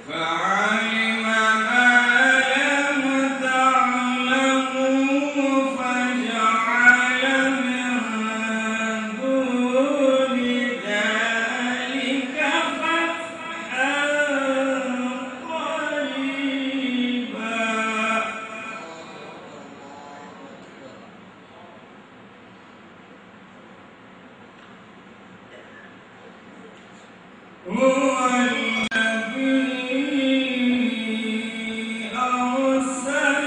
فعلم ما لم تعلموا فجعل من دون ذلك فتحا قريبا هو الذي أرسل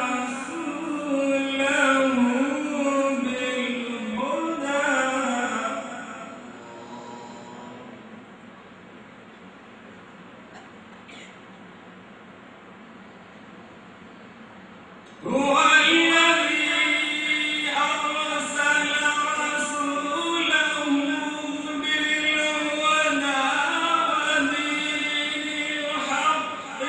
رسوله بالهدى هو الذي أرسل رسوله بالهدى ودين الحق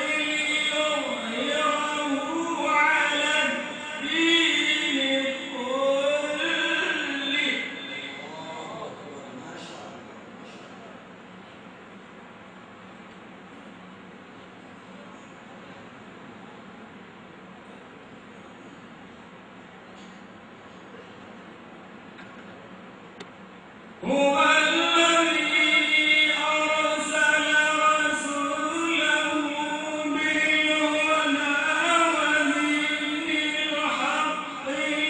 ليظهره على الدين كله هو الذي أرسل رسوله بالهدى ودين الحق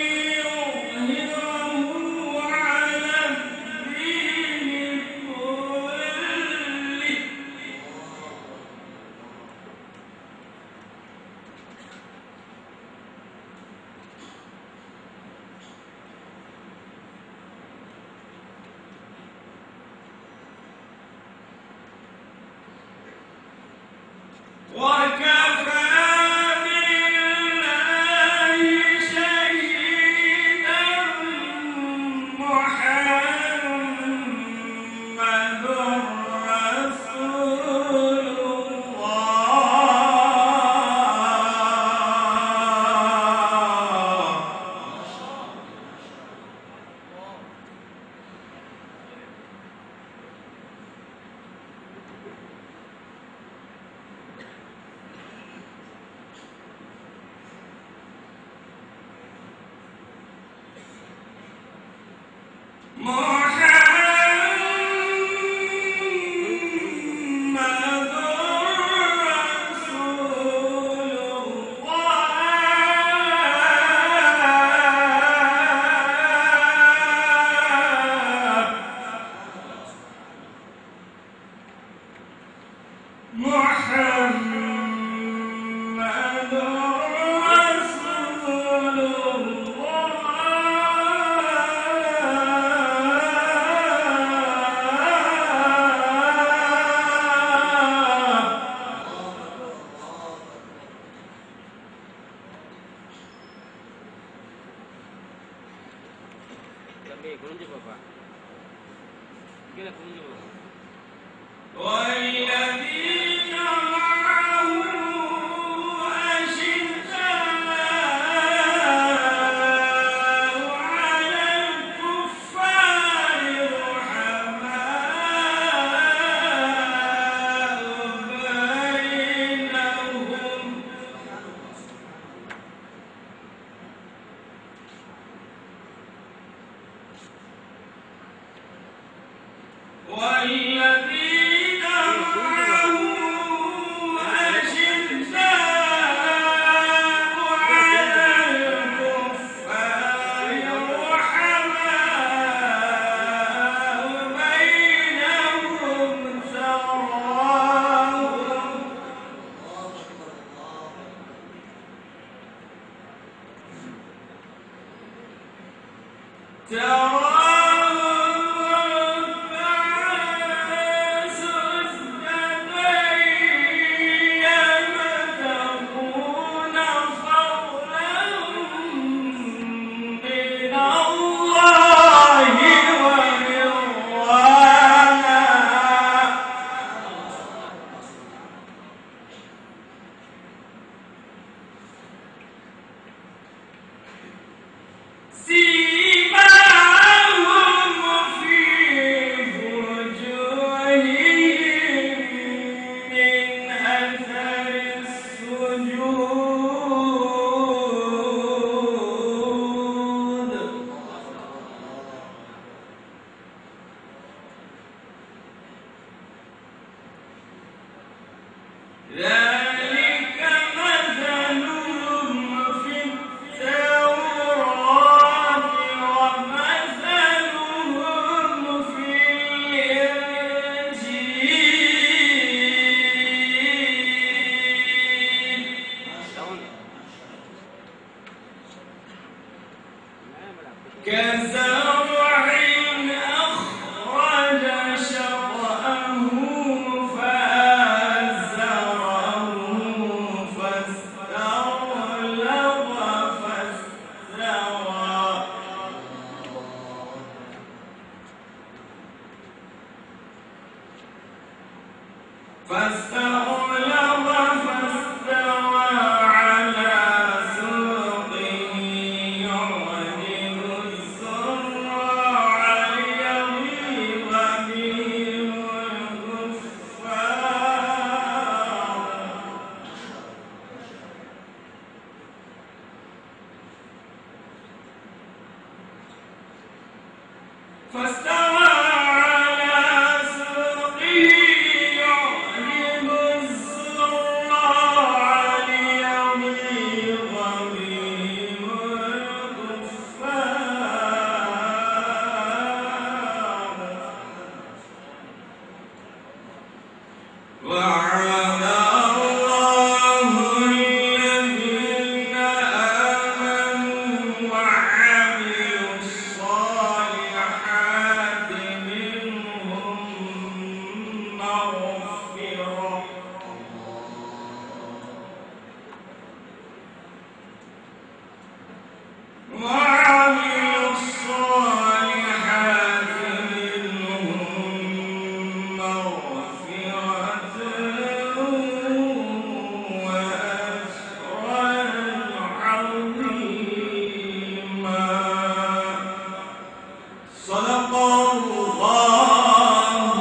ليظهره على الدين كله وكفى بالله شهيدا محمد رسول الله محمد رسول الله محمد رسول الله தம்பி குனிஞ்சு பாப்பா கீழே குனிஞ்சு பாப்பா والذين معه أشداء على الكفار رحماء بينهم والذين معه أشداء على الكفار رحماء بينهم تراهم تراهم ركعا سجدا يبتغون فضلا من الله ورضوانا سيماهم في وجوههم من أثر كزرع أخرج شطأه فآزره فاستغلظ فاستوى فاستغلظ فاستوى على سوقه يعجب الزراع ليغيظ بهم الكفار فاستوى على سوقه يعجب الزراع ليغيظ بهم الكفار وعد الله الذين آمنوا وعملوا الصالحات منهم مغفرة وعملوا الصالحات منهم مغفرة وأجرا عظيما صدق الله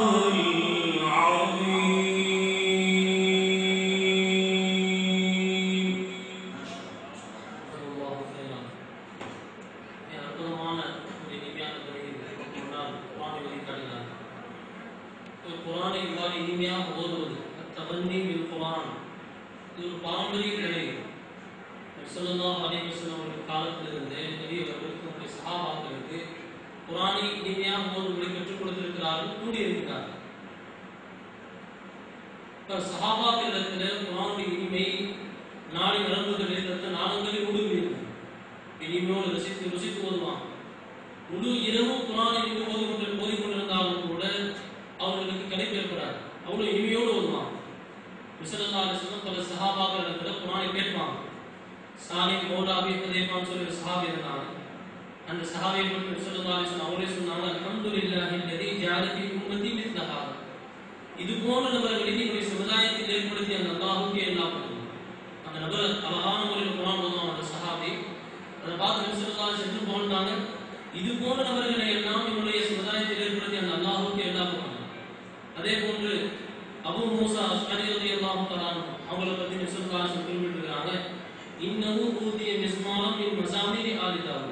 العظيم அல்லாஹ் செய்யலாம் என் அற்புதமான ஒரு இனிமையான துறையில் முன்னால் குரானை வழிகாட்டினார் ஒரு குரானை இவ்வாறு இனிமையாக ஓதுவது தவன்னி வில் குரான் இது ஒரு பாரம்பரிய நிலை சொல்லலாம் அலைவசம் அவர்கள் காலத்திலிருந்து நபி அவர்களுக்கு உங்களுடைய சகாபாக்களுக்கு குரானை இனிமையாக ஓதுவதை கற்றுக் கொடுத்திருக்கிறார்கள் கூடியிருக்கிறார்கள் இப்ப சஹாபாக்களிடத்தில் குரானுடைய இனிமை நாளை நரம்புகளில் இருந்த நாளங்களில் ஊடுருவியிருக்கும் இனிமையோடு ரசித்து ருசித்து ஓதுவான் முழு இரவும் குரானை நின்று ஓதி கொண்டு ஓதி கொண்டிருந்தாலும் கூட அவர்களுக்கு கிடைப்பு ஏற்படாது அவ்வளவு இனிமையோடு ஓதுவான் விசலல்லா அலிஸ்லம் பல சஹாபாக்கள் இடத்துல குரானை கேட்பாங்க சாலிம் மௌலாபி ஹுதைஃபான்னு சொல்லி ஒரு சஹாபி இருந்தாங்க அந்த சஹாபியை பற்றி விசலல்லா அலிஸ்லம் அவரே சொன்னாங்க அல்ஹம்துலில்லாஹி அல்லதி ஜஅல ஃபீ உம்மத்தி மித்ல ஹாதா இது போன்ற நபர்களை என்னுடைய சமுதாயத்தில் ஏற்படுத்தி அந்த அல்லாஹுக்கு எல்லா புகழும். அந்த நபர் அழகான முறையில் குரான் ஓதுவான் அந்த சஹாபி அதை பார்த்து நபிசல்லா சென்று போன்றாங்க இது போன்ற நபர்களை எல்லாம் என்னுடைய சமுதாயத்தில் ஏற்படுத்தி அந்த அல்லாஹுக்கு எல்லா புகழும். அதே போன்று அபு மூசா அஷ்கரி ரலியல்லாஹு தஆலா அன்ஹு அவங்கள பத்தி நபிசல்லா குறிப்பிட்டிருக்காங்க இன்னஹு ஊதிய மிஸ்மாரம் மின் மசாமிரி ஆலி தாவூத்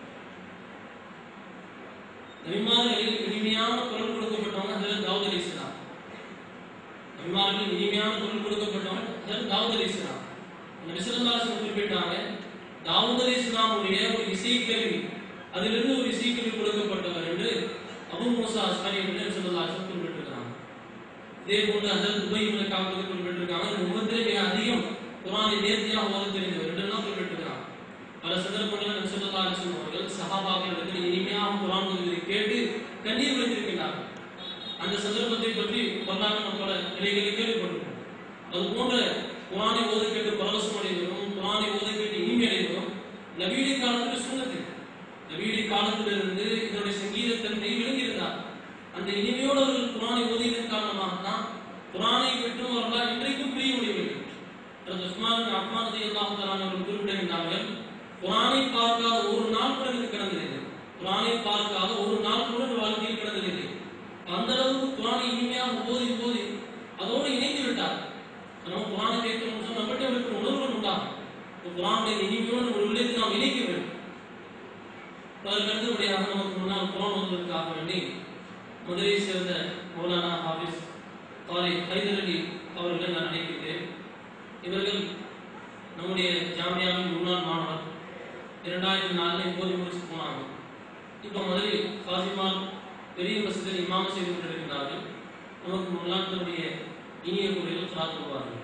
நபிமார்களில் இனிமையான குரல் கொடுக்கப்பட்டவங்க ஹஜரத் தாவூத் அலைஹிஸ்ஸலாம் நபிமார்கள் இனிமையான குரல் கொடுக்கப்பட்டவங்க ஹஜரத் தாவூத் அலைஹிஸ்ஸலாம் நபி ஸல்லல்லாஹு அலைஹி வஸல்லம் குறிப்பிட்டாங்க தாவூத் அலைஹிஸ்ஸலாமுடைய ஒரு இசைக்கருவி அதிலிருந்து ஒரு இசைக்கருவி கொடுக்கப்பட்டவர் என்று அபு மூசா அஸ்கரி என்று நபி ஸல்லல்லாஹு அலைஹி வஸல்லம் குறிப்பிட்டிருக்காங்க இதே போன்று ஹஜரத் உபய் இப்னு கஅப் பற்றி குறிப்பிட்டிருக்காங்க இந்த உம்மத்திலே மிக அதிகம் குர்ஆனை நேர்த்தியாக ஓத தெரிந்தவர் என்றெல்லாம் குறிப்பிட்டிருக்காங்க பல சந்தர்ப்பங்களில் நபி ஸல்லல்லாஹு அலைஹி வஸல்லம் அவர்கள் சஹாபாக்களிடத்தில் இனிமையாக குர்ஆன் ஓதுவதை கேட்டு கண்ணீர் வடித்திருக்கிறார்கள் அந்த சந்தர்ப்பத்தை பற்றி வரலாறு நம்ம பல நிலைகளை கேள்விப்பட்டிருக்கோம் அது போன்ற குரானை ஓத கேட்டு பரவசம் அடைவதும் குரானை ஓத கேட்டு இனிமை அடைவதும் நபீடி காலத்தில் சுண்ணத்து நபீடி காலத்திலிருந்து இதனுடைய சங்கீத தன்மை விளங்கியிருந்தார் அந்த இனிமையோடு அவர்கள் குரானை ஓதியதன் காரணமாக தான் குரானை விட்டும் அவர்களால் இன்றைக்கும் பிரிய முடியவில்லை அதற்கு உஸ்மான் அப்மான் ரலியல்லாஹு தஆலா அவர்கள் குறிப்பிடுகின்றார்கள் குரானை பார்க்காத ஒரு நாள் கூட எனக்கு கடந்ததில்லை குரானை பார்க்காத ஒரு நாள் கூட என் வாழ்க்கையில் கடந்ததில்லை அந்த அளவுக்கு குரானை இனிமையாக ஓதி ஓதி அதோடு இணைந்து விட்டார் நம்ம குரானை கேட்கணும் சொன்ன நம்மகிட்ட இருக்கிற உணர்வுகள் உண்டாகும் இந்த குரானுடைய இனிமையோடு ஒரு விளைத்து நாம் இணைக்க வேண்டும் அதற்கு அடுத்தபடியாக நமக்கு முன்னால் குரான் ஓதுவதற்காக வேண்டி மதுரையை சேர்ந்த மௌலானா ஹாஃபிஸ் காரி ஹைதர் அலி அவர்களை நான் அழைக்கின்றேன் இவர்கள் நம்முடைய ஜாமியாவின் முன்னாள் மாணவர் இரண்டாயிரத்தி நாலில் இப்போது முடிச்சு போனாங்க இப்போ முதலில் காசிமால் பெரிய மசதில் இமாம் செய்து கொண்டிருக்கிறார்கள் நமக்கு முன்னால் தன்னுடைய இனிய முறையில் சாத்து வருவார்கள்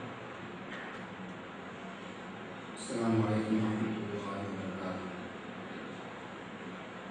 السلام عليكم ورحمة الله وبركاته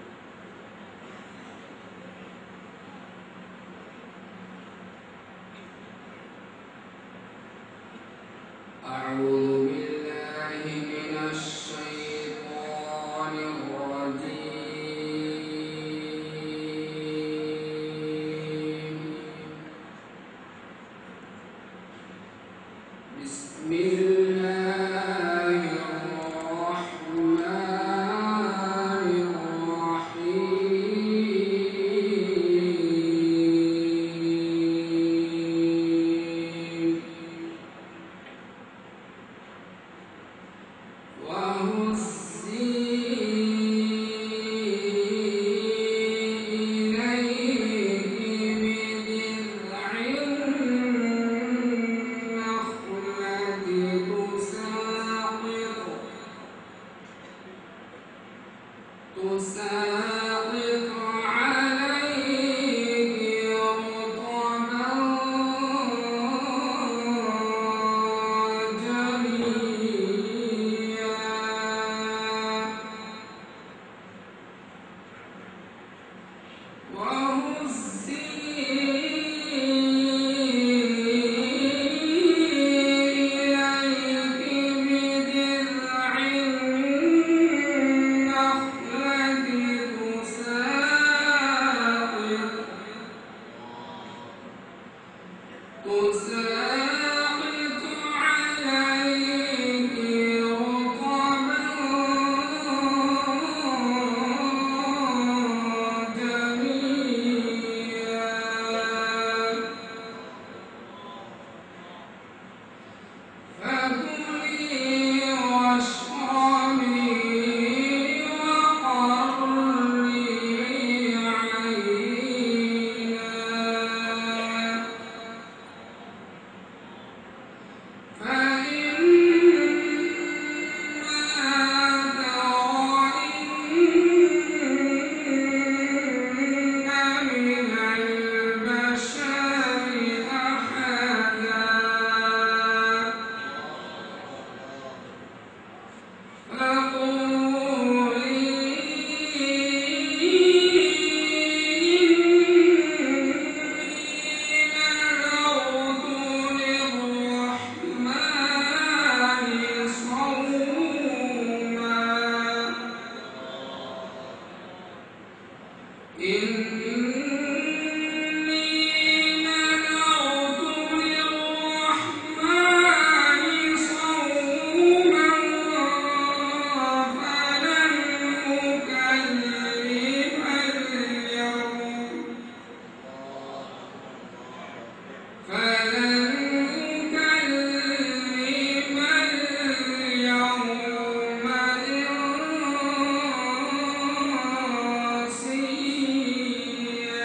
تساقط عليه رطبا جنيا وهزي إليك بجذع النخلة تساقط تساقط عليك رطبا جنيا فكلي واشربي وقري عينا فإما ترين من البشر أحدا إني نذرت للرحمن صوما فلن أكلم اليوم فلن أكلم اليوم إنسيا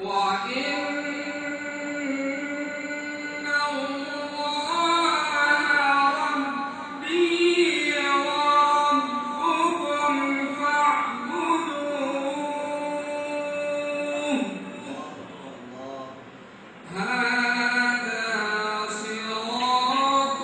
وإن الله ربي وربكم فاعبدوه هذا صراط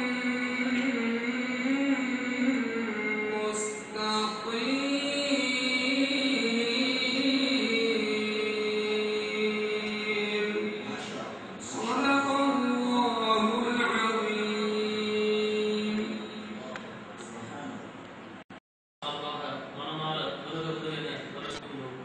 مستقيم صدق الله العظيم சார்பாக மனமாற வருகிறது என வரவேற்கின்றோம்.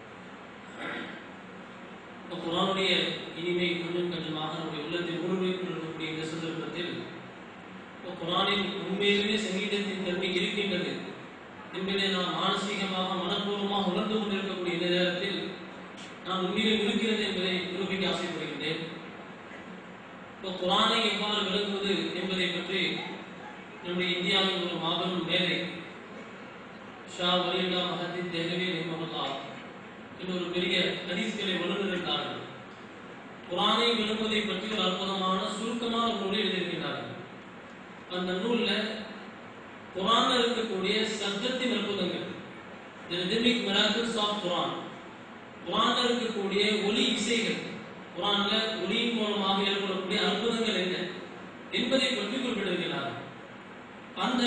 இப்ப குர்ஆனுடைய இனிமை கொஞ்சம் கொஞ்சமாக நம்முடைய உள்ளத்தில் ஊடுருவிக் கொண்டிருக்கக்கூடிய இந்த சந்தர்ப்பத்தில் இப்ப குர்ஆனில் உண்மையிலேயே சங்கீதத்தின் தன்மை இருக்கின்றது என்பதை நாம் மானசீகமாக மனப்பூர்வமாக உணர்ந்து கொண்டிருக்கக்கூடிய இந்த நேரத்தில் நான் உண்மையில் இருக்கிறது என்பதை நிரூபிக்க ஆசைப்படுகின்றேன் இப்போ குர்ஆனை எவ்வாறு விளங்குவது என்பதை பற்றி நம்முடைய இந்தியாவின் ஒரு மாபெரும் மேதை ஷா வலியுல்லா மஹதி தெஹ்லவி ரஹ்மஹுல்லா என்ற ஒரு பெரிய ஹதீஸ்களை வல்லுநர் இருந்தார்கள் குரானை விளங்குவதை பற்றி ஒரு அற்புதமான சுருக்கமான ஒரு நூலை எழுதியிருக்கிறார்கள் அந்த நூல்ல குரான்ல இருக்கக்கூடிய சப்தத்தின் அற்புதங்கள் The rhythmic miracles of Quran குரான்ல இருக்கக்கூடிய ஒலி இசைகள் குரான்ல ஒலியின் மூலமாக ஏற்படக்கூடிய அற்புதங்கள் என்ன என்பதை பற்றி குறிப்பிட்டிருக்கிறார்கள் அந்த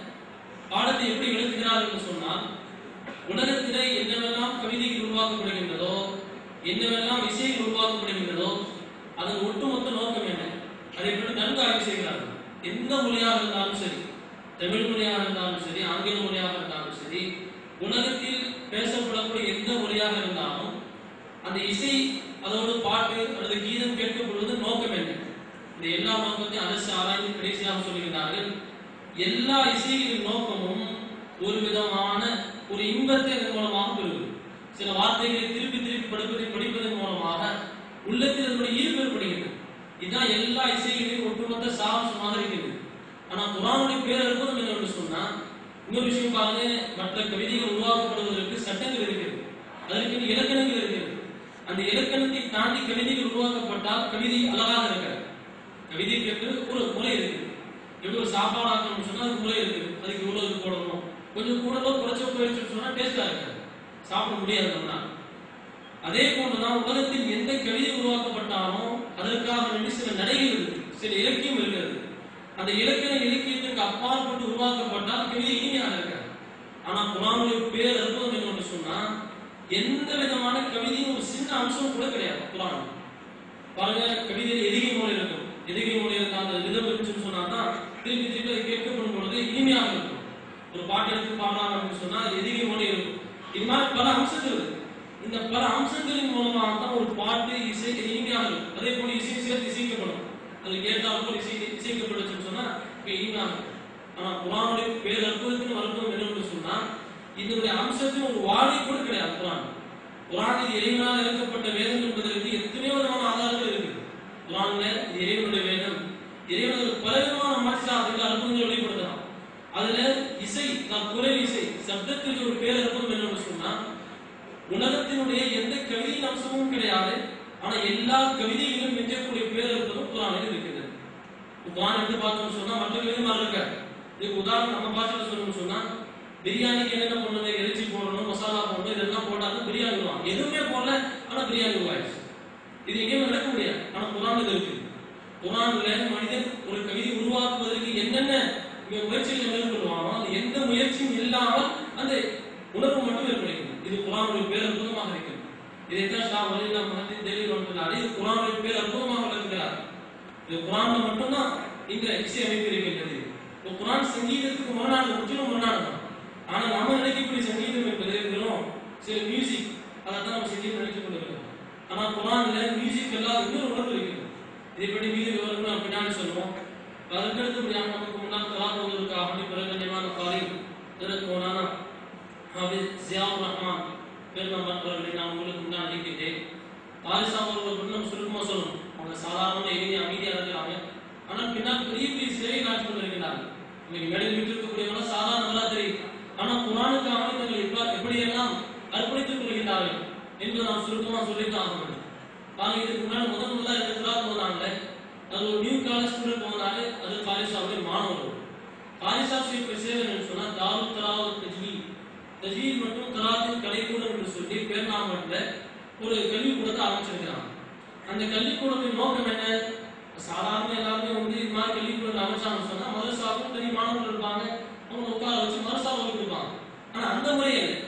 பாடத்தை எப்படி விளக்குகிறார் என்று சொன்னால் உலகத்திலே என்னவெல்லாம் கவிதைகள் உருவாக்கப்படுகின்றதோ என்னவெல்லாம் இசைகள் உருவாக்கப்படுகின்றதோ அதன் ஒட்டுமொத்த நோக்கம் என்ன அதை பற்றி நன்கு ஆய்வு செய்கிறார்கள் எந்த மொழியாக இருந்தாலும் சரி தமிழ் மொழியாக இருந்தாலும் சரி ஆங்கில மொழியாக இருந்தாலும் சரி உலகத்தில் பேசப்படக்கூடிய எந்த மொழியாக இருந்தாலும் அந்த இசை அதோடு பாட்டு அல்லது கீதம் கேட்கப்படுவது நோக்கம் என்ன இந்த எல்லா நோக்கத்தையும் அரசு ஆராய்ந்து கடைசியாக சொல்கிறார்கள் எல்லா இசைகளின் நோக்கமும் ஒரு விதமான ஒரு இன்பத்தை இதன் மூலமாக பெறுவது சில வார்த்தைகளை திருப்பி திருப்பி படிப்பதை படிப்பதன் மூலமாக உள்ளத்தில் அதனுடைய ஈர்ப்பு ஏற்படுகிறது இதுதான் எல்லா இசைகளையும் ஒட்டுமொத்த சாராம்சமாக இருக்கிறது ஆனா குரானுடைய பேரற்புதம் என்னன்னு சொன்னா இன்னொரு விஷயம் பாருங்க மற்ற கவிதைகள் உருவாக்கப்படுவதற்கு சட்டங்கள் இருக்கிறது அதற்கு இலக்கணங்கள் இருக்கிறது அந்த இலக்கணத்தை தாண்டி கவிதைகள் உருவாக்கப்பட்டால் கவிதை அழகாக இருக்காது கவிதை கேட்டு ஒரு முறை இருக்குது எப்படி ஒரு சாப்பாடு ஆக்கணும்னு சொன்னா அதுக்கு முறை இருக்குது அதுக்கு இவ்வளவு இது போடணும் கொஞ்சம் கூடவோ குறைச்சோ போயிடுச்சுன்னு சொன்னா டேஸ்டா இருக்காது சாப்பிட முடியாது நம்மளால அதே போன்றுதான் உலகத்தில் எந்த கவிதை உருவாக்கப்பட்டாலும் அதற்காக வேண்டி சில நடைகள் இருக்கு சில இலக்கியம் இருக்கிறது அந்த இலக்கண இலக்கியத்திற்கு அப்பாற்பட்டு உருவாக்கப்பட்டால் கவிதை இனிமையாக இருக்காது ஆனா குரானுடைய பேர் அற்புதம் என்னன்னு சொன்னா எந்த விதமான கவிதையும் ஒரு சின்ன அம்சம் கூட கிடையாது குரான் பாருங்க கவிதையில் எதிகை மூலை இருக்கும் எதிகை மூலை இருக்க அந்த விதம் இருந்துச்சுன்னு சொன்னா தான் திருப்பி திருப்பி அதை கேட்கப்படும் பொழுது இனிமையாக இருக்கும் ஒரு பாட்டு எடுத்து பாடலாம் அப்படின்னு சொன்னா அது எதிகை மூலை இருக்கும் இது மாதிரி பல அம்சங்கள் இருக்கு இந்த பல அம்சங்களின் மூலமாக தான் ஒரு பாட்டு இசை இனிமையாக இருக்கும் அதே போல இசை சேர்த்து இசைக்கப்படும் அது கேட்டால் போல் இசை இசைக்கப்படுச்சுன்னு சொன்னா இப்ப இனிமையாக இருக்கும் ஆனா குரானுடைய பேர் அற்புதத்தின் அற்புதம் என்னன்னு சொன்னா இதனுடைய அம்சத்தின் ஒரு வாழை கூட கிடையாது குரான் குரான் இது இறைவனால் இறக்கப்பட்ட வேதம் என்பதற்கு எத்தனையோ விதமான ஆதாரங்கள் இருக்கு குரான்ல இது இறைவனுடைய வேதம் இறைவனுக்கு பல விதமான மாற்றாக அற்புதங்களை வெளிப்படுத்தலாம் அதுல இசை நான் குரல் இசை சப்தத்திற்கு ஒரு பேர் அற்புதம் என்னன்னு சொன்னா உலகத்தினுடைய எந்த கவிதையின் அம்சமும் கிடையாது ஆனா எல்லா கவிதைகளிலும் மிஞ்சக்கூடிய பேர் அற்புதம் குரானில் இருக்கிறது குரான் எடுத்து பார்த்தோம்னு சொன்னா மற்ற கவிதை மாதிரி இருக்காது இதுக்கு உதாரணம் நம்ம பாஷையில சொல்லணும்னு சொன்னா பிரியாணிக்கு என்னென்ன பண்ணணும் இறைச்சி போடணும் மசாலா போடணும் இதெல்லாம் போட்டாலும் பிரியாணி வருவாங்க எதுவுமே போடல ஆனா பிரியாணி உருவாயிடுச்சு இது எங்கேயும் நடக்க முடியாது ஆனா குரான் இது இருக்கு குரான்ல மனிதன் ஒரு கவிதை உருவாக்குவதற்கு என்னென்ன இங்க முயற்சிகளை மேற்கொள்வானோ அது எந்த முயற்சியும் இல்லாமல் அந்த உணர்வு மட்டும் ஏற்படுகிறது இது குரானுடைய பேர் அற்புதமாக இருக்கிறது இதைத்தான் ஷா வலிலா மஹதி தேவி வந்துள்ளாரு இது குரானுடைய பேர் அற்புதமாக விளக்குகிறார் இது குரான்ல மட்டும்தான் இந்த இசை அமைப்பு இருக்கின்றது இப்போ குரான் சங்கீதத்துக்கு முரணாடு முற்றிலும் முரணாடு தான் ஆனா நம்ம நினைக்கக்கூடிய சங்கீதம் என்பது வெறும் சில மியூசிக் அதான் நம்ம சங்கீதம் நினைத்துக் கொண்டிருக்கிறோம் ஆனா குரான்ல மியூசிக் எல்லாம் இன்னொரு உணர்வு இருக்குது இதை பற்றி மீது விவரங்கள் நம்ம பின்னாடி சொல்லுவோம் அதற்கடுத்து முடியாம நமக்கு முன்னால் தலா போவதற்காக வேண்டி பிரகண்யமான காலை திறக்கோனான ஹாபிஸ் ஜியாவுர் ரஹ்மான் பெருமாள் அவர்களை நான் உங்களுக்கு முன்னால் அழைக்கின்றேன் பாரிசா அவர்கள் பற்றி நம்ம சுருக்கமா சொல்லணும் அவங்க சாதாரண எளிய அமைதியா இருக்கிறாங்க ஆனால் பின்னால் பெரிய பெரிய சேவை காட்சி கொண்டிருக்கிறார்கள் இன்னைக்கு மேடையில் விட்டிருக்கக்கூடியவங்க சாதாரண நல்லா தெரியும் ஆனா குரானுக்காக தங்கள் எப்ப- எப்படியெல்லாம் அர்ப்பணித்துக் கொள்கிறார்கள் என்று நாம் சுருக்கமா சொல்லித்தான் ஆக வேண்டும் பாருங்க இதுக்கு முன்னாடி முதல் முதல்ல இந்த கிளாஸ் போனாங்க அது ஒரு நியூ காலேஜ் ஸ்டூடெண்ட் போனாலே அது காலேஜாவுடைய மாணவர்கள் காலேஜா செய்ய சேவை சொன்னா தாரு தராவத் தஜ்வீத் தஜ்வீத் மற்றும் தராத்தின் கலைக்கூடம் என்று சொல்லி பேர்நாமட்டில் ஒரு கல்விக்கூடத்தை ஆரம்பிச்சிருக்கிறாங்க அந்த கல்விக்கூடத்தின் நோக்கம் என்ன சாதாரண எல்லாருமே வந்து இது மாதிரி கல்விக்கூடம் அமைச்சாங்கன்னு சொன்னா மதரசாவுக்கும் தனி மாணவர்கள் இருப்பாங்க அவங்க உட்கார வச்சு மதரசாவுக்கு இருப்பாங்க ஆனா அந்த முறையே இல்லை.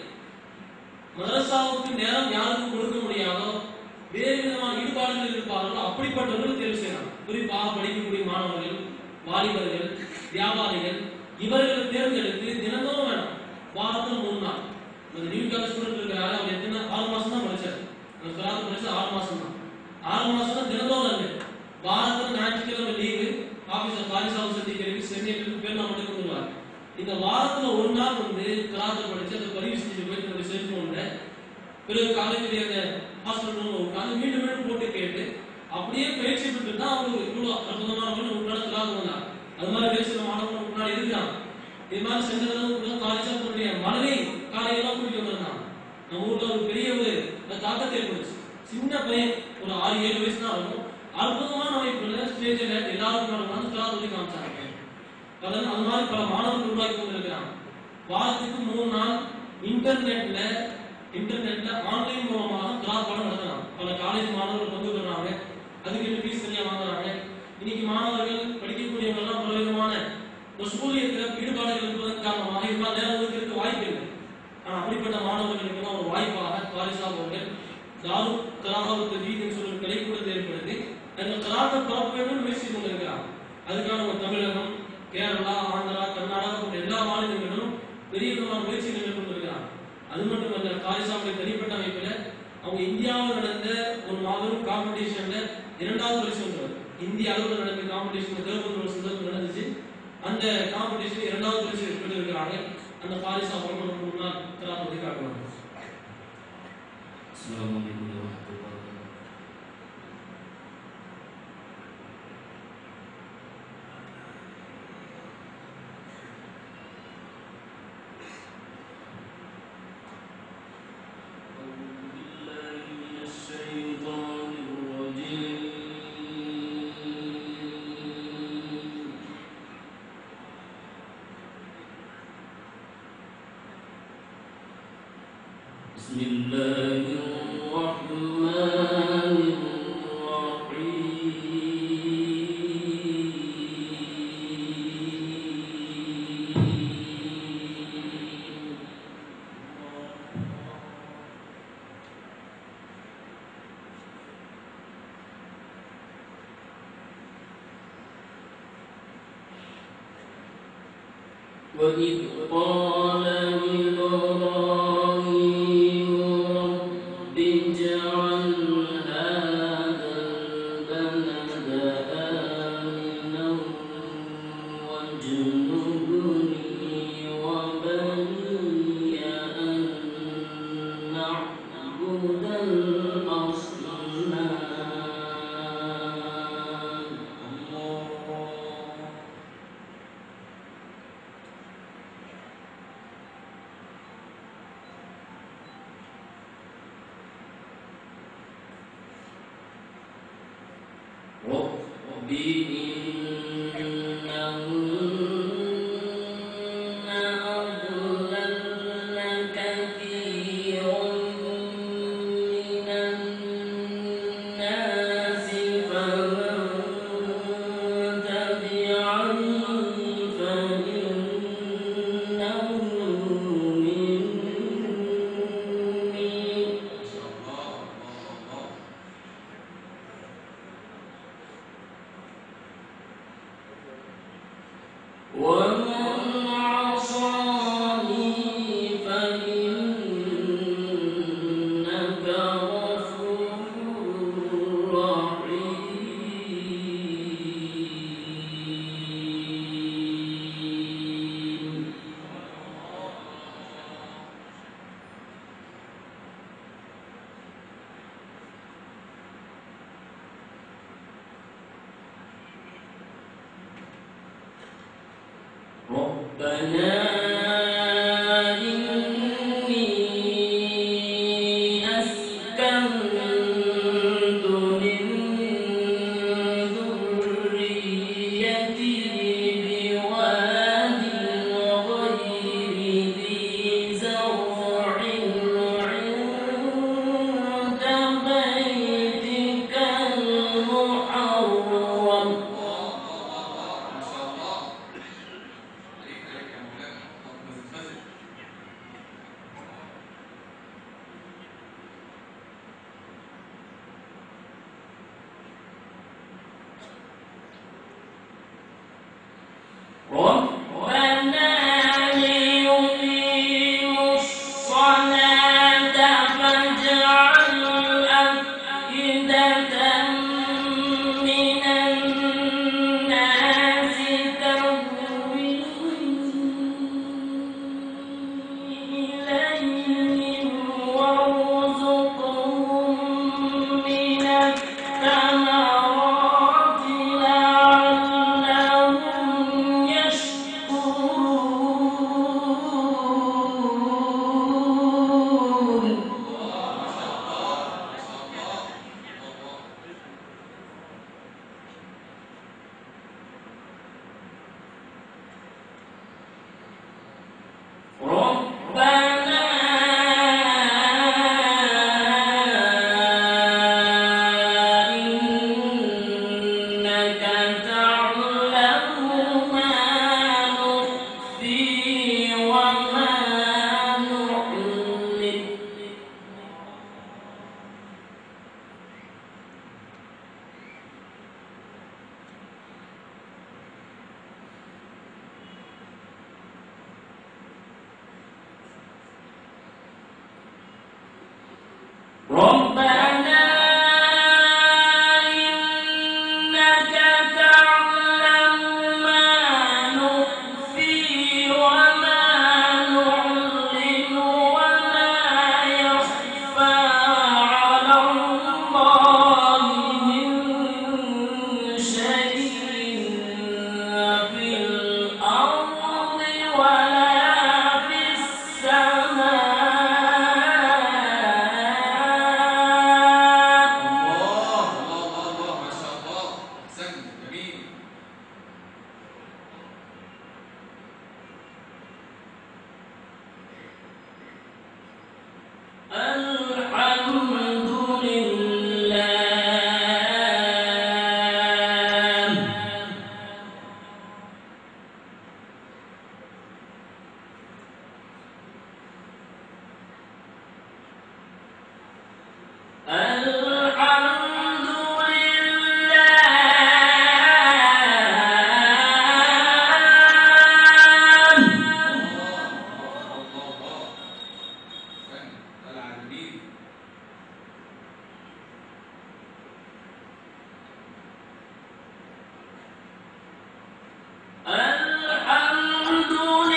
மதரசாவுக்கு நேரம் யாருக்கும் கொடுக்க முடியாதோ வேறு விதமான ஈடுபாடுகள் இருப்பார்களோ அப்படிப்பட்டவர்கள் தேர்வு செய்யலாம் குறிப்பாக படிக்கக்கூடிய மாணவர்கள் வாலிபர்கள் வியாபாரிகள் இவர்களை தேர்ந்தெடுத்து தினந்தோறும் வேணும் வாரத்தில் மூணு நாள் இந்த நியூ காலேஜ் ஸ்டூடெண்ட் இருக்கிறாரு அவர் எத்தனை ஆறு மாசம் தான் படிச்சாரு அந்த கிளாஸ் படிச்சது ஆறு மாசம் தான் ஆறு மாசம் தான் தினந்தோறும் இல்லை வாரத்தில் ஞாயிற்றுக்கிழமை லீவு ஆபீஸ் காலேஜ் ஹவுஸ் சந்திக்கிறதுக்கு சென்னைக்கு பேர் நான் மட்டும் கொண்டுருவாங்க இந்த வாரத்துல ஒரு நாள் வந்து கிளாஸ் படிச்சு அதை பதிவு செஞ்சு போய் தன்னுடைய செல்போன்ல பிறகு காலேஜ் அந்த ஹாஸ்டல் ரூம்ல உட்காந்து மீண்டும் மீண்டும் போட்டு கேட்டு அப்படியே பயிற்சி பெற்று தான் அவங்க இவ்வளவு அற்புதமானவர்கள் முன்னாடி கிளாஸ் வந்தாங்க அது மாதிரி வேறு சில மாணவர்கள் முன்னாடி இருக்காங்க இது மாதிரி செஞ்சதெல்லாம் காலேஜா தன்னுடைய மனதை காலையெல்லாம் கூட்டிட்டு வந்திருந்தாங்க நம்ம ஊர்ல ஒரு பெரிய ஒரு தாக்கத்தை ஏற்படுச்சு சின்ன பையன் ஒரு ஆறு ஏழு வயசு தான் இருக்கும் அற்புதமான அமைப்புல ஸ்டேஜில் எல்லாரும் வந்து கிளாஸ் சொல்லி காமிச்சாங்க அதனால அது மாதிரி பல மாணவர்கள் உருவாக்கி கொண்டிருக்கிறாங்க வாரத்துக்கு மூணு நாள் இன்டர்நெட்ல இன்டர்நெட்ல ஆன்லைன் மூலமாக கிளாஸ் பாடம் நடத்தலாம் பல காலேஜ் மாணவர்கள் பங்கு பெறாங்க அதுக்கு ஃபீஸ் தனியா வாங்குறாங்க இன்னைக்கு மாணவர்கள் படிக்கக்கூடியவங்க எல்லாம் பல விதமான ஒரு சூழியத்தில் ஈடுபாடுகள் இருப்பதன் காரணமாக இது மாதிரி நேரம் ஒதுக்கிறதுக்கு வாய்ப்பு இல்லை ஆனா அப்படிப்பட்ட மாணவர்களுக்கு எல்லாம் ஒரு வாய்ப்பாக காலேஜ் அவர்கள் தாரு கலாகாவுக்கு வீடுன்னு சொல்லி ஒரு கலைக்கூடத்தை ஏற்படுத்தி தங்கள் கலாத்தை பரப்ப வேண்டும் முயற்சி கொண்டிருக்கிறாங்க அதுக்கான ஒரு தமிழகம் கேரளா ஆந்திரா கர்நாடகா போன்ற எல்லா மாநிலங்களிலும் பெரிய விதமான முயற்சிகள் மேற்கொண்டிருக்கிறாங்க அது மட்டும் அல்ல காலிசாவுடைய தனிப்பட்ட அமைப்பில் அவங்க இந்தியாவில் நடந்த ஒரு மாபெரும் காம்படிஷன்ல இரண்டாவது பரிசு வென்றவர் இந்திய அளவில் நடந்த காம்படிஷன் தேர்தல் ஒரு சந்தர்ப்பம் நடந்துச்சு அந்த காம்படிஷன் இரண்டாவது பரிசு பெற்றிருக்கிறாங்க அந்த பாரிசா அவர்கள் முன்னால் தராபதி காட்டுவாங்க السلام عليكم ورحمة الله وبركاته أعوذ بالله من الشيطان الرجيم بسم الله الرحمن الرحيم وإذ قال إبراهيم رب اجعل هذا البلد آمنا واجنبني وبني أن نعبد الأصنام رب إنهن أضللن كثيرا من الناس فمن تبعني فإنه مني ومن عصاني فإنك غفور رحيم ربنا إني أسألك ربنا ليقيموا الصلاة فاجعل أفئدة من الناس تهوي إليهم وارزقهم من الثمرات لعلهم يشكرون ربنا إنك تعلم ما نخفي وما نعلن ربنا إنك تعلم ما نخفي وما نعلن وما يخفى على الله من شيء في الأرض ولا في السماء الله الله الله ما شاء الله احسنت جميل الحمد لله الحمد لله الله الله الله احسنت العالمين الحمد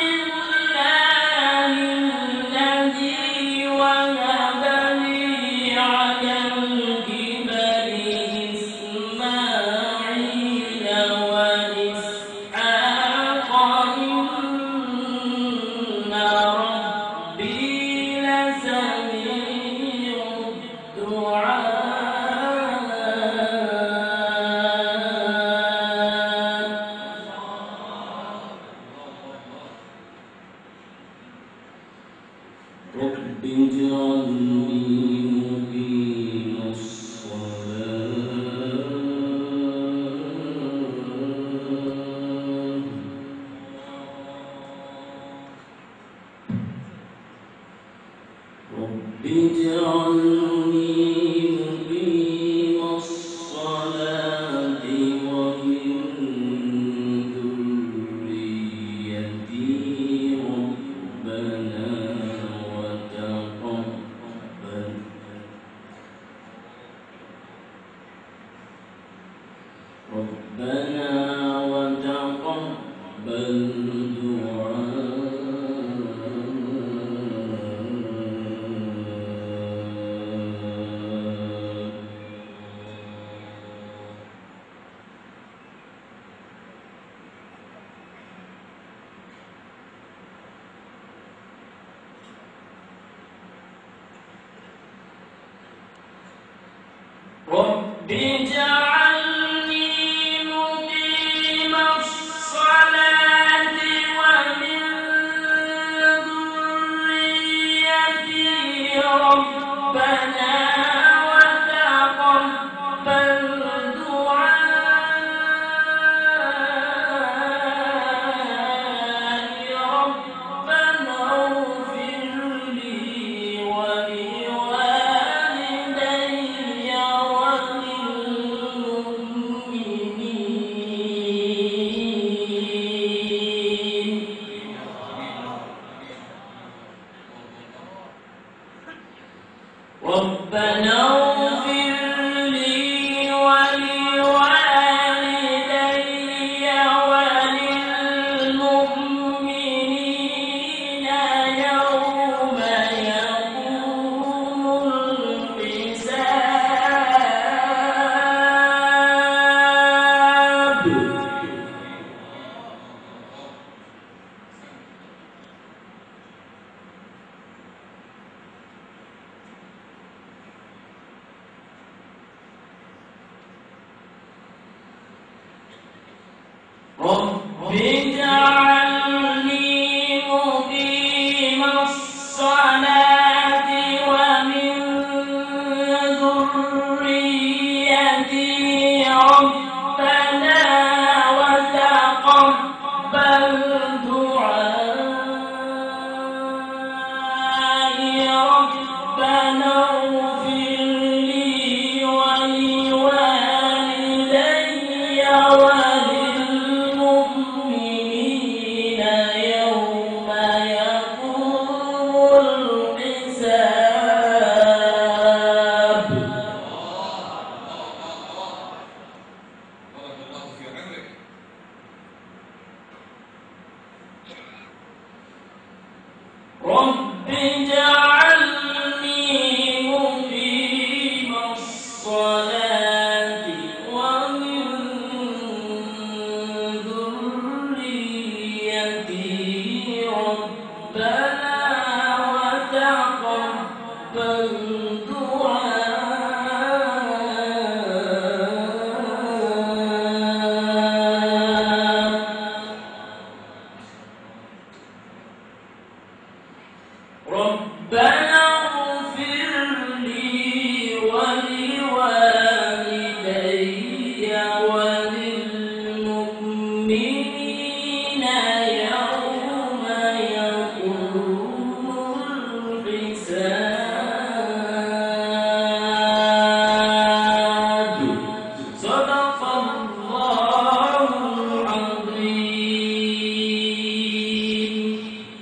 لله الذي وهب لي على الكبر إسماعيل وإسحاق إن ربي لسميع الدعاء رب اجعلني مقيم الصلاة رب اجعلني مقيم الصلاة ومن ذريتي ربنا وتقبل ربنا وتقبل دعاء رب اجعلني مقيم الصلاة ومن ذريتي ربنا وتقبل دعائي ربنا اغفر لي ولوالدي وللمؤمنين اجعلني مقيم الصلاة ومن ذريتي ربنا وتقبل دعائي ربنا اغفر لي ولوالدي وللمؤمنين يوم يقوم الحساب بارك الله في عمرك رب اجعلني مقيم الصلاة ومن ذريتي ربنا وتقبل دعاء ربنا اغفر لي ولوالدي وللمؤمنين يوم يقوم الحساب صدق الله العظيم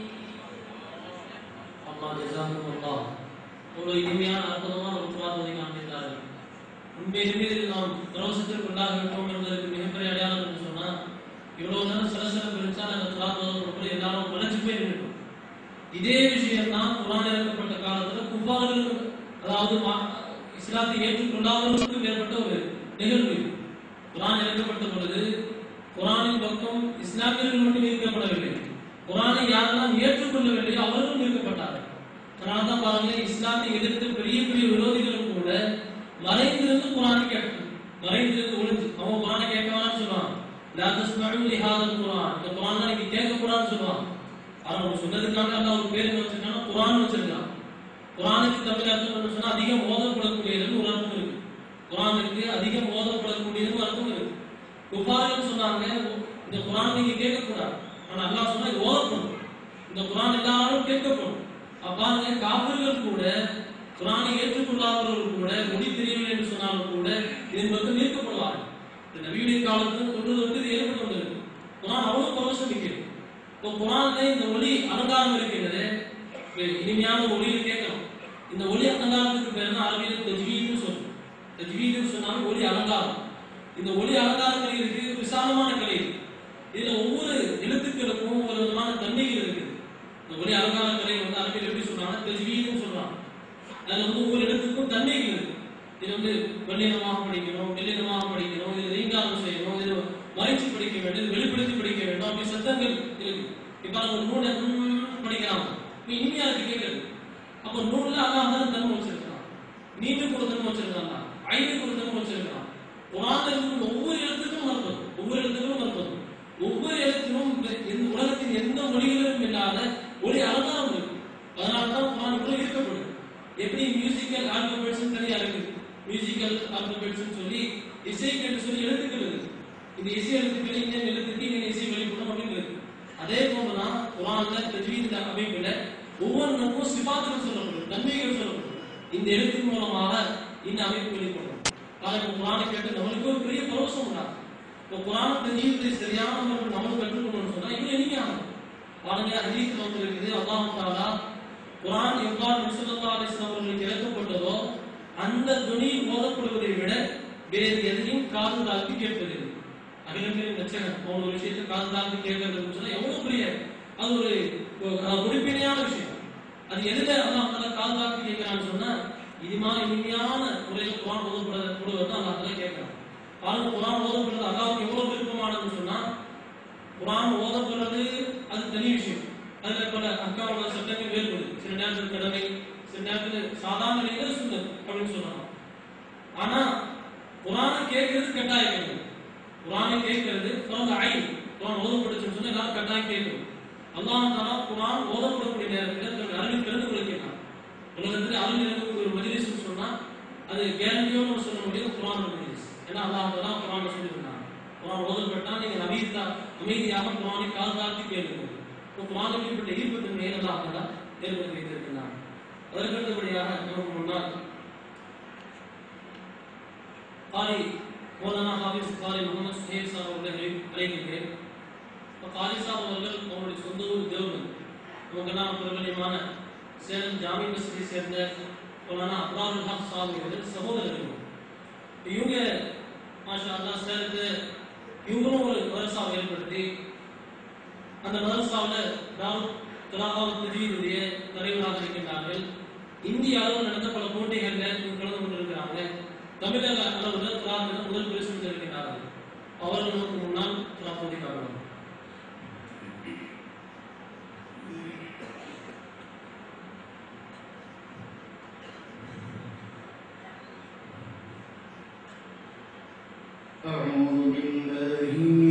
அல்லாஹ் ஜஸாக்குமுல்லாஹ். ஒரு இனிமையான அற்புதமான ஒரு பிரார்த்தனை காண்பித்தார்கள் உண்மையிலுமே இதில் நாம் பரவசத்திற்கு உள்ளாக இருப்போம் என்பதற்கு மிகப்பெரிய அடையாளம் என்று சொன்னா இவ்வளவு நேரம் சலசலப்பு இருந்துச்சா நாங்கள் பிரார்த்தனை எல்லாரும் வளைஞ்சு போய் நின்றுட்டோம் இதே விஷயம் தான் குரான் இறக்கப்பட்ட காலத்துல குஃபார்கள் அதாவது மா- இஸ்லாத்தை ஏற்றுக்கொள்ளாதவர்களுக்கு ஏற்பட்ட ஒரு நிகழ்வு இது. குரான் இறக்கப்பட்ட பொழுது குரானின் பக்கம் இஸ்லாமியர்கள் மட்டும் ஈர்க்கப்படவில்லை குரானை யாரெல்லாம் ஏற்றுக்கொள்ளவில்லையோ அவர்களும் ஈர்க்கப்பட்டார்கள் அதனால தான் பாருங்க இஸ்லாத்தை எதிர்த்து பெரிய பெரிய விரோதிகளும் கூட மறைந்திருந்து குரானை கேட்கும் மறைந்திருந்து ஒளிஞ்சு அவன் குரானை கேட்க வேணாம்னு சொல்லுவான் லா தஸ்மஉ லிஹாதல் குரான் இந்த குரான் நீங்க கேட்க கூடாதுன்னு சொல்லுவான் அவன் சொன்னதுக்காக அல்லாஹ் ஒரு பேர் என்ன வச்சிருக்கான் குரான் வச்சிருக்கான் குரானுக்கு தமிழ் அர்த்தம் என்ன சொன்னா அதிகம் ஓதப்படக்கூடியதுன்னு ஒரு அர்த்தம் இருக்கு குரானுக்கு அதிகம் ஓதப்படக்கூடியதுன்னு அர்த்தம் இருக்கு குஃபார்கள் சொன்னாங்க இந்த குரான் நீங்க கேட்க கூடாது ஆனா அல்லாஹ் சொன்னா இது ஓதப்படும் இந்த குரான் எல்லாரும் கேட்கப்படும் அப்பாருங்க காபிர்கள் கூட குரானை ஏற்றுக்கொள்ளாதவர்கள் கூட மொழி தெரியவில்லை என்று சொன்னாலும் கூட இதன் பக்கம் ஈர்க்கப்படுவார்கள் இந்த நவீன காலத்தில் தொன்று தொட்டு இது ஏற்பட்டு வந்திருக்கு குரான் அவ்வளவு பரவசம் நிற்கிறது இப்போ குரான்ல இந்த ஒளி அலங்காரம் இருக்கிறது இப்ப இனிமையான ஒளியில் கேட்கணும் இந்த ஒளி அலங்காரத்துக்கு பேர் தான் அரபியில் தஜ்வீதுன்னு சொல்றோம் தஜ்வீதுன்னு சொன்னாலும் ஒளி அலங்காரம் இந்த ஒளி அலங்காரங்கள் இருக்கு விசாலமான கலை இருக்கு. இதுல ஒவ்வொரு எழுத்துக்களுக்கும் ஒரு விதமான தன்மைகள் இருக்குது இந்த ஒளி அலங்கார கலை வந்து அரபியில் எப்படி சொல்றாங்க தஜ்வீதுன்னு சொல்றாங்க அதுல வந்து ஒவ்வொரு எழுத்துக்கும் தன்மைகள் இருக்கு இது வந்து வெள்ளினமாக படிக்கணும் வெள்ளினமாக படிக்கணும் இது ரீங்காரம் செய்யணும் இது மறைச்சு படிக்க வேண்டும் இது வெளிப்படுத்தி படிக்க வேண்டும் அப்படி சத்தங்கள் இருக்கு இப்ப அவங்க நூலை ம் படிக்கிறாங்க இப்ப இனிமையா இருக்கு கேட்கறது அப்ப நூல்ல அல்லாஹ் தான் தன்மை வச்சிருக்கான் நீட்டு கொடுத்தனும் வச்சிருக்காங்க ஐந்து கொடுத்தனும் வச்சிருக்கான் குரான்ல இருக்கும் ஒவ்வொரு எழுத்துக்கும் அர்த்தம் ஒவ்வொரு எழுத்துக்கும் அர்த்தம் ஒவ்வொரு எழுத்திலும் இந்த- இந்த உலகத்தின் எந்த மொழிகளிலும் இல்லாத ஒளி அலங்காரம் இருக்கு அதனால தான் குரான் இவ்வளவு ஈர்க்கப்படுது எப்படி மியூசிக்கல் ஆல்பபெட்ஸ் தனியா இருக்கு மியூசிக்கல் ஆல்பபெட்ஸ் சொல்லி இசைக்கு என்று சொல்லி எழுத்துக்கள் இருக்கு இந்த இசை எழுத்துக்கள் இந்த எழுத்துக்கு இந்த இசை வெளிப்படும் அப்படின்னு இருக்கு அதே போலதான் குரான்ல தஜ்வீத் அமைப்புல ஒவ்வொன்றுக்கும் சிபாத்துகள் சொல்லப்படும் நன்மைகள் சொல்லப்படும் இந்த எழுத்தின் மூலமாக இந்த அமைப்பு வெளிப்படும் பாருங்க குரானை கேட்டு நம்மளுக்கு ஒரு பெரிய பரவசம் உண்டாகும் இப்போ குரான் தஜ்வீத்தை சரியான முறையில் நம்மளுக்கு கற்றுக்கணும்னு சொன்னா இன்னும் எளிமையாகும் பாருங்க ஹதீஸ்ல வந்து இருக்குது அல்லாஹ் தாலா குரான் எவ்வாறு நபிசல்லா அலிஸ்லாம் அவர்களுக்கு இறக்கப்பட்டதோ அந்த துணி ஓதப்படுவதை விட வேறு எதையும் காது தாழ்த்தி கேட்பது அகிலங்களின் லட்சணம் அவன் ஒரு விஷயத்தை காது தாழ்த்தி கேட்கறதுன்னு சொன்னா எவ்வளவு பெரிய அது ஒரு ஒரு உறுப்பினையான விஷயம் அது எதுல அல்லாஹ் தாலா காது தாழ்த்தி கேட்கிறான்னு சொன்னா இது மாதிரி இனிமையான முறையில் குரான் ஓதப்படுவது தான் அல்லாஹ் தாலா கேட்கிறான் பாருங்க குரான் ஓதப்படுறது அல்லாவுக்கு எவ்வளவு விருப்பமானதுன்னு சொன்னா குரான் ஓதப்படுறது அது தனி விஷயம் அதுல பல அக்காவோட சட்டங்கள் வேறுபடுது சில நேரத்தில் கடமை சில நேரத்தில் சாதாரண நிலையில சுந்தர் அப்படின்னு சொல்றாங்க ஆனா குரானை கேட்கறது கட்டாயம் இல்லை. குரானை கேட்கறது பிறந்த ஐ குரான் ஓதப்படுச்சுன்னு சொன்னா எல்லாரும் கட்டாயம் கேட்கணும் அல்லாஹ் தாலா குரான் ஓதப்படக்கூடிய நேரத்தில் தன்னுடைய அறிவில் பிறந்து கொள்கிறான் உலகத்தில் அருள் இறங்கக்கூடிய ஒரு மஜிலிஸ்னு சொன்னா அது கேரண்டியோடு சொல்ல முடியும் குரான் மஜிலிஸ் ஏன்னா அல்லாஹ் தாலா குரான் சொல்லியிருந்தாங்க குரான் ஓதப்பட்டா நீங்க அமைதியா அமைதியாக குரானை கால் தாழ்த்தி கேளுங்க இப்போ குரானுக்கு இப்பட்ட ஈர்ப்பு தன்மையை அல்லாஹ் தாலா ஏற்படுத்தி வைத்திருக்கிறான் அதற்கு அடுத்தபடியாக நமக்கு முன்னால் காலை மௌலானா ஹாஃபிஸ் காலை முகமது சுஹேல் சார் அவர்களை அழைக்கின்றேன் இப்போ காலி சாப் அவர்கள் அவருடைய சொந்த ஊர் தேவன் நமக்கெல்லாம் பிரபலியமான சேலம் ஜாமி மசூதியை சேர்ந்த மௌலானா அப்ராருல் ஹக் சாப் அவர்கள் சகோதரர்கள் இவங்க மாஷா அல்லாஹ் சேர்ந்து இவங்களும் ஒரு மதரசாவை ஏற்படுத்தி அந்த மதரசாவில் தாவூத் கலாபாவத் நஜீதுடைய தலைவராக இருக்கின்றார்கள் இந்திய அளவில் நடந்த பல போட்டிகளில் இவங்க கலந்து கொண்டிருக்கிறாங்க தமிழக அளவில் கலாமில் முதல் பரிசு பெற்றிருக்கிறார்கள் அவர்களுக்கு முன்னால் கலா போட்டி காரணம் أعوذ بالله من